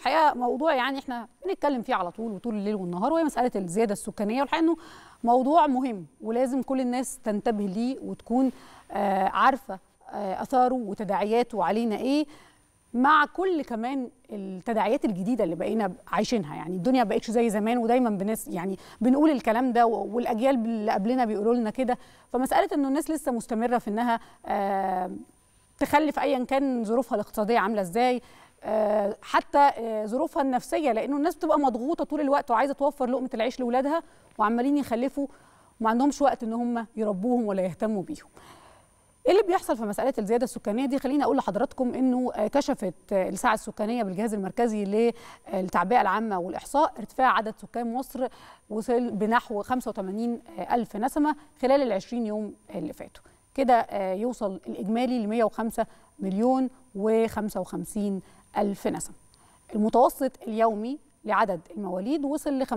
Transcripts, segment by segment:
الحقيقه موضوع يعني احنا بنتكلم فيه على طول وطول الليل والنهار وهي مساله الزياده السكانيه والحقيقه انه موضوع مهم ولازم كل الناس تنتبه ليه وتكون آه عارفه آه اثاره وتداعياته علينا ايه مع كل كمان التداعيات الجديده اللي بقينا عايشينها يعني الدنيا بقتش زي زمان ودايما بناس يعني بنقول الكلام ده والاجيال اللي قبلنا بيقولوا لنا كده فمساله انه الناس لسه مستمره في انها آه تخلف ايا كان ظروفها الاقتصاديه عامله ازاي آه حتى آه ظروفها النفسيه لانه الناس بتبقى مضغوطه طول الوقت وعايزه توفر لقمه العيش لاولادها وعمالين يخلفوا وما عندهمش وقت ان هم يربوهم ولا يهتموا بيهم ايه اللي بيحصل في مساله الزياده السكانيه دي خليني اقول لحضراتكم انه كشفت الساعه السكانيه بالجهاز المركزي للتعبئه العامه والاحصاء ارتفاع عدد سكان مصر وصل بنحو 85 الف نسمه خلال ال 20 يوم اللي فاتوا كده يوصل الاجمالي ل 105 مليون و55 الف نسمه المتوسط اليومي لعدد المواليد وصل ل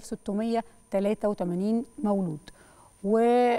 5683 مولود و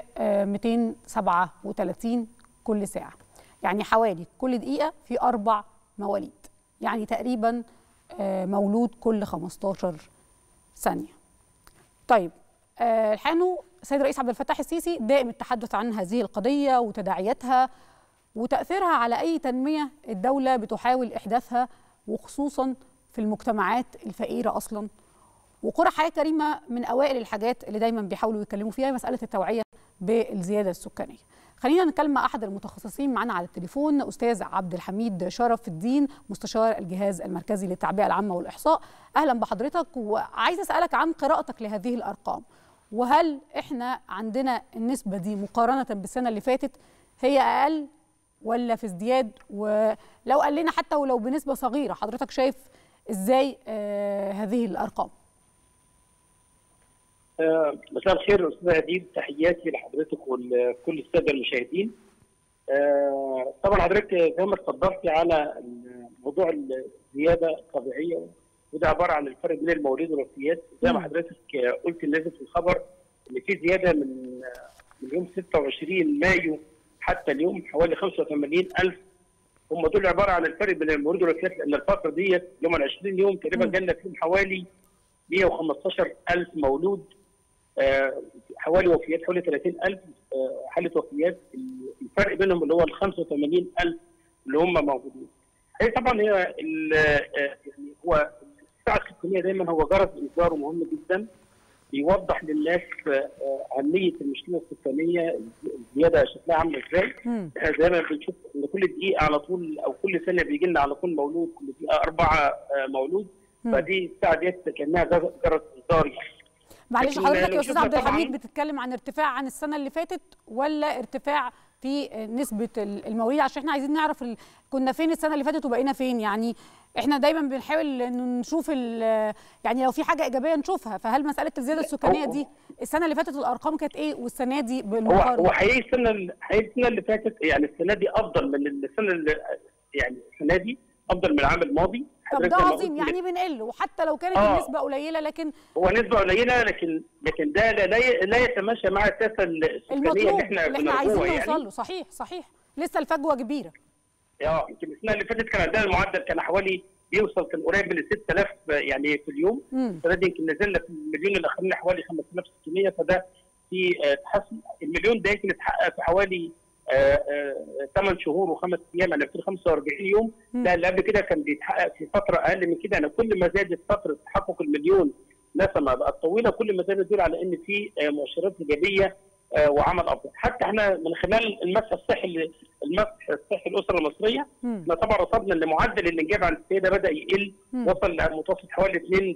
237 كل ساعة يعني حوالي كل دقيقة في أربع مواليد يعني تقريبا مولود كل 15 ثانية طيب الحقيقة السيد الرئيس عبد الفتاح السيسي دائم التحدث عن هذه القضية وتداعياتها وتأثيرها على أي تنمية الدولة بتحاول إحداثها وخصوصا في المجتمعات الفقيرة أصلا وقرى حياة كريمة من أوائل الحاجات اللي دايما بيحاولوا يتكلموا فيها مسألة التوعية بالزيادة السكانية خلينا نتكلم مع أحد المتخصصين معنا على التليفون أستاذ عبد الحميد شرف الدين مستشار الجهاز المركزي للتعبئة العامة والإحصاء أهلا بحضرتك وعايز أسألك عن قراءتك لهذه الأرقام وهل إحنا عندنا النسبة دي مقارنة بالسنة اللي فاتت هي أقل ولا في ازدياد ولو قال لنا حتى ولو بنسبة صغيرة حضرتك شايف إزاي آه هذه الأرقام مساء الخير استاذ عديد تحياتي لحضرتك ولكل الساده المشاهدين. طبعا حضرتك زي ما اتفضلتي على موضوع الزياده الطبيعيه وده عباره عن الفرق بين المواليد والوفيات زي ما حضرتك قلت نزل في الخبر ان في زياده من من يوم 26 مايو حتى اليوم حوالي 85000 هم دول عباره عن الفرق بين المواليد والوفيات لان الفتره ديت يوم ال 20 يوم تقريبا جالنا فيهم حوالي 115000 مولود آه حوالي وفيات حوالي 30000 آه حاله وفيات الفرق بينهم اللي هو ال 85000 اللي هم موجودين. هي طبعا هي آه يعني هو الساعه السكانيه دايما هو جرس انذار مهم جدا بيوضح للناس اهميه المشكله السكانيه الزياده شكلها عامله ازاي زي ما بنشوف ان كل دقيقه على طول او كل سنه بيجي لنا على طول مولود كل دقيقه اربعه مولود فدي الساعه ديت كانها جرس انذار يعني معلش حضرتك يا استاذ عبد الحميد بتتكلم عن ارتفاع عن السنه اللي فاتت ولا ارتفاع في نسبه المواليد عشان احنا عايزين نعرف ال... كنا فين السنه اللي فاتت وبقينا فين يعني احنا دايما بنحاول انه نشوف يعني لو في حاجه ايجابيه نشوفها فهل مساله الزياده السكانيه دي السنه اللي فاتت الارقام كانت ايه والسنه دي بالمقارنه هو حقيقي السنه حقيقي السنه اللي فاتت يعني السنه دي افضل من السنه اللي يعني السنه دي افضل من العام الماضي طب ده عظيم يعني بنقل وحتى لو كانت آه. النسبه قليله لكن هو نسبه قليله لكن لكن ده لا, لا يتماشى مع السياسه السكانيه اللي احنا اللي احنا عايزين نوصل يعني. له صحيح صحيح لسه الفجوه كبيره اه يمكن السنه اللي فاتت كان عندنا المعدل كان حوالي بيوصل كان قريب من 6000 يعني في اليوم السنه دي يمكن نزلنا في المليون الاخرين حوالي 5600 فده في تحسن المليون ده يمكن اتحقق في حوالي ثمان شهور وخمس ايام يعني في 45 يوم ده اللي قبل كده كان بيتحقق في فتره اقل من كده يعني كل ما زادت فتره تحقق المليون نسمه بقت طويله كل ما زاد يدل على ان في مؤشرات ايجابيه وعمل افضل حتى احنا من خلال المسح الصحي المسح الصحي الاسره المصريه احنا طبعا رصدنا ان معدل الانجاب عند السيده بدا يقل وصل لمتوسط حوالي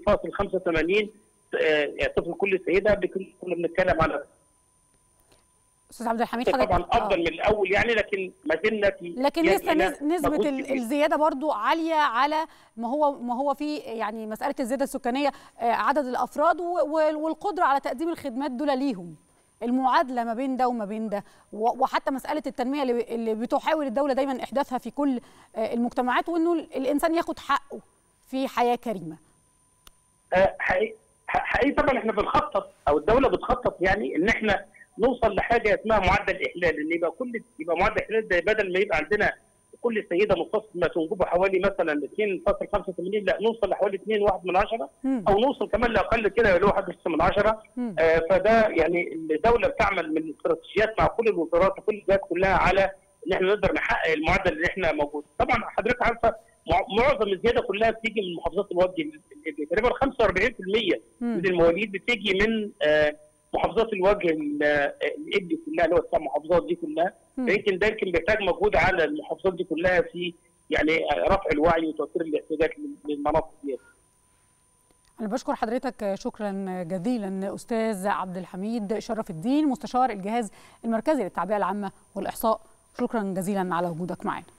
2.85 طفل كل سيده قبل كده كنا بنتكلم على استاذ عبد الحميد حضرتك طبعا افضل من الاول يعني لكن ما زلنا في لكن لسه نسبه الزياده برضو عاليه على ما هو ما هو في يعني مساله الزياده السكانيه عدد الافراد والقدره على تقديم الخدمات دول ليهم المعادله ما بين ده وما بين ده وحتى مساله التنميه اللي بتحاول الدوله دايما احداثها في كل المجتمعات وانه الانسان ياخد حقه في حياه كريمه حقيقي حقيقي طبعا احنا بنخطط او الدوله بتخطط يعني ان احنا نوصل لحاجه اسمها معدل احلال ان يبقى كل يبقى معدل احلال ده بدل ما يبقى عندنا كل سيده مختصمه تنجب حوالي مثلا 2.85 لا نوصل لحوالي 2.1 من عشرة مم. او نوصل كمان لاقل كده اللي هو 1.6 من عشرة مم. آه، فده يعني الدوله بتعمل من استراتيجيات مع كل الوزارات وكل الجهات كلها على ان احنا نقدر نحقق المعدل اللي احنا موجود طبعا حضرتك عارفه مع- معظم الزياده كلها بتيجي من محافظات الوجه الابلي تقريبا 45% مم. من المواليد بتيجي من آه، محافظات الوجه ال- آه، الابلي كلها اللي هو السبع محافظات دي كلها مم. يمكن ده يمكن بيحتاج مجهود على المحافظات دي كلها في يعني رفع الوعي وتوفير الاحتياجات للمناطق دي أنا بشكر حضرتك شكرا جزيلا أستاذ عبد الحميد شرف الدين مستشار الجهاز المركزي للتعبئة العامة والإحصاء شكرا جزيلا على وجودك معنا